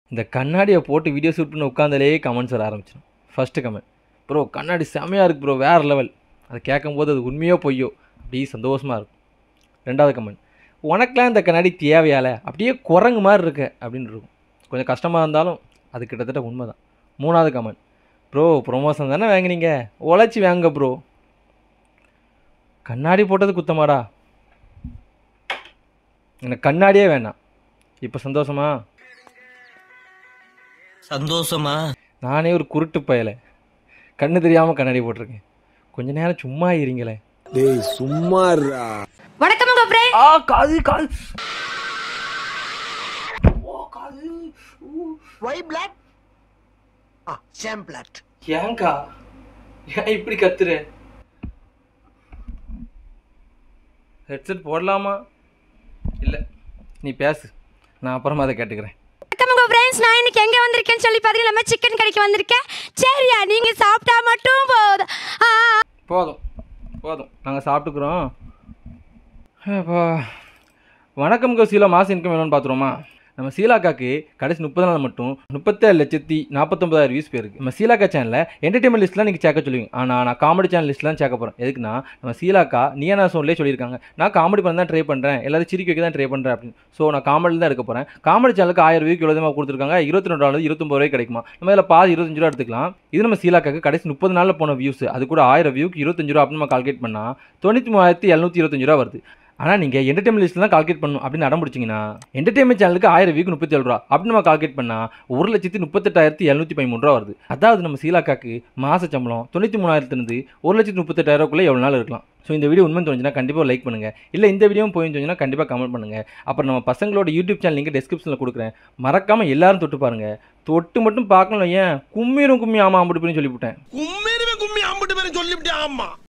இந்த கண்ணாடியை போட்டு வீடியோ ஷூட் பண்ணி உட்காந்தாலே கமெண்ட்ஸ் வர ஆரம்பிச்சிடும் ஃபஸ்ட்டு கமெண்ட் ப்ரோ கண்ணாடி செமையாக இருக்குது ப்ரோ வேறு லெவல் அதை கேட்கும்போது அது உண்மையோ பொய்யோ அப்படியே சந்தோஷமாக இருக்கும் ரெண்டாவது கமெண்ட் உனக்கெலாம் இந்த கண்ணாடி தேவையால அப்படியே குரங்கு மாதிரி இருக்க அப்படின்னு இருக்கும் கொஞ்சம் கஷ்டமாக இருந்தாலும் அது கிட்டத்தட்ட உண்மை தான் மூணாவது கமெண்ட் ப்ரோ ப்ரொமோஷன் தானே வாங்கினீங்க உழைச்சி வாங்க ப்ரோ கண்ணாடி போட்டது குத்தமாடா எனக்கு கண்ணாடியே வேணாம் இப்போ சந்தோஷமா சந்தோஷமா நானே ஒரு குருட்டு பயலை கண்ணு தெரியாமல் கண்ணாடி போட்டிருக்கேன் கொஞ்ச நேரம் சும்மா இருங்களே டேய் சும்மா இருடா வணக்கம் உங்க ஃப்ரெண்ட் ஆ காது காது ஒய் பிளாக் ஆ சேம் பிளாக் ஏங்கா ஏன் இப்படி கத்துற ஹெட்செட் போடலாமா இல்லை நீ பேசு நான் அப்புறமா அதை கேட்டுக்கிறேன் வணக்கம் உங்க ஃப்ரெண்ட்ஸ் நான் இன்னைக்கு எங்க வந்திருக்கேன்னு சொல்லி பாத்தீங்கன்னா நம்ம சிக்கன் கடைக்கு வந்திருக்கேன் சரியா நீங்க சாப்பிட்டா மட்டும் போதும் ஆ, போதும் போதும் நாங்கள் சாப்பிட்டுக்குறோம் அப்பா வணக்கம் கோ சீலா மாச இன்கம் வேணும்னு பார்த்துருவோமா நம்ம சீலாக்காக்கு கடைசி முப்பது நாள் மட்டும் முப்பத்தேழு லட்சத்தி நாற்பத்தொம்பதாயிரம் வியூஸ் போயிருக்கு நம்ம சீலாக்கா சேனலில் என்டர்டைன்மெண்ட் லிஸ்ட்லாம் நீங்கள் சேர்க்க சொல்லுவீங்க ஆனால் நான் காமெடி சேனல் லிஸ்ட்லாம் சேர்க்க போகிறேன் எதுக்குன்னா நம்ம சீலாக்கா நீயா சோன்லேயே சொல்லியிருக்காங்க நான் காமெடி பண்ண தான் ட்ரை பண்ணுறேன் எல்லாரும் சிரிக்க வைக்க தான் ட்ரை பண்ணுறேன் அப்படின்னு ஸோ நான் காமெடியில் தான் எடுக்க போகிறேன் காமெடி சேனலுக்கு ஆயிரம் வியூக்கு எழுதமாக கொடுத்துருக்காங்க இருபத்தி ரெண்டு நாள் இருபத்தொம்பது ரூபாய் கிடைக்குமா நம்ம இதில் பாதி இருபத்தஞ்சு ரூபா எடுத்துக்கலாம் இது நம்ம சீலாக்காக்கு கடைசி முப்பது நாளில் போன வியூஸ் அது கூட ஆயிரம் வியூக்கு இருபத்தஞ்சு ரூபா அப்படின்னு நம்ம கால்குலேட் பண்ணால் தொண்ணூற்றி மூவாயிரத்தி எழுநூற்றி இருபத்தஞ்சு ரூபா வருது ஆனால் நீங்கள் என்டர்டைன்மெண்ட் லிஸ்ட்டில் தான் கால்குலேட் பண்ணணும் அப்படின்னு அடம் பிடிச்சிங்கன்னா என்டர்டைன்மெண்ட் சேனலுக்கு ஆயிரம் வீக்கு முப்பத்தி ஏழு ரூபா அப்படின்னு நம்ம கால்குலேட் பண்ணால் ஒரு லட்சத்தி முப்பத்தெட்டாயிரத்தி எழுநூற்றி பதிமூணு ரூபா வருது அதாவது நம்ம சீலாக்காக்கு மாச சம்பளம் தொண்ணூற்றி மூணாயிரத்துலேருந்து ஒரு லட்சத்தி முப்பத்தெட்டாயிரக்குள்ளே எவ்வளோ நாள் இருக்கலாம் ஸோ இந்த வீடியோ உண்மை தோணுச்சுன்னா கண்டிப்பாக லைக் பண்ணுங்கள் இல்லை இந்த வீடியோவும் போய் தோணுச்சுன்னா கண்டிப்பாக கமெண்ட் பண்ணுங்கள் அப்புறம் நம்ம பசங்களோட யூடியூப் சேனல் லிங்க் டெஸ்கிரிப்ஷனில் கொடுக்குறேன் மறக்காமல் எல்லாரும் தொட்டு பாருங்கள் தொட்டு மட்டும் பார்க்கணும் ஏன் கும்மீரும் கும்மி ஆமாம் அப்படி இப்படின்னு சொல்லிவிட்டேன் கும்மேருமே கும்மி அம்பிட்டு பேரும் சொல்லிவிட்டேன் ஆமா